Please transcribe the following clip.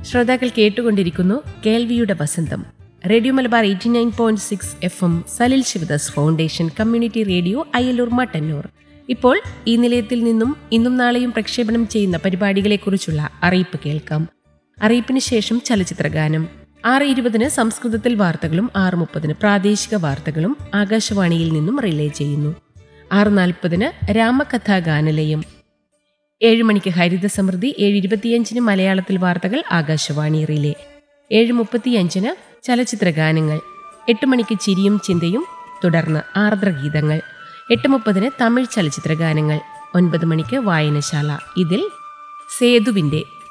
ശ്രോതാക്കൾ കേട്ടുകൊണ്ടിരിക്കുന്നു കേൾവിയുടെ വസന്തം radio Malabar eighty nine point six F M Salil Sivadas foundation community radio Ayyalur Mattannur ഇപ്പോൾ ഈ നിലയത്തിൽ നിന്നും ഇന്നും നാളെയും പ്രക്ഷേപണം ചെയ്യുന്ന പരിപാടികളെക്കുറിച്ചുള്ള അറിയിപ്പ് കേൾക്കാം അറിയിപ്പിന് ശേഷം ചലച്ചിത്രഗാനം ആറ് ഇരുപതിന് സംസ്കൃതത്തിൽ വാർത്തകളും ആറ് മുപ്പതിന് പ്രാദേശിക വാർത്തകളും ആകാശവാണിയിൽ നിന്നും റിലേ ചെയ്യുന്നു ആറ് നാൽപ്പതിന് രാമകഥാ ഗാനലയം ഏഴ് മണിക്ക് ഹരിത സമൃദ്ധി ഏഴ് ഇരുപത്തിയഞ്ചിന് മലയാളത്തിൽ വാർത്തകൾ ആകാശവാണി റിലേ ഏഴ് മുപ്പത്തിയഞ്ചിന് ചലച്ചിത്ര ഗാനങ്ങൾ എട്ട് മണിക്ക് ചിരിയും ചിന്തയും തുടർന്ന് ആർദ്രഗീതങ്ങൾ എട്ട് മുപ്പതിന് തമിഴ് ചലച്ചിത്ര ഗാനങ്ങൾ ഒൻപത് മണിക്ക് വായനശാല ഇതിൽ സേതുവിന്റെ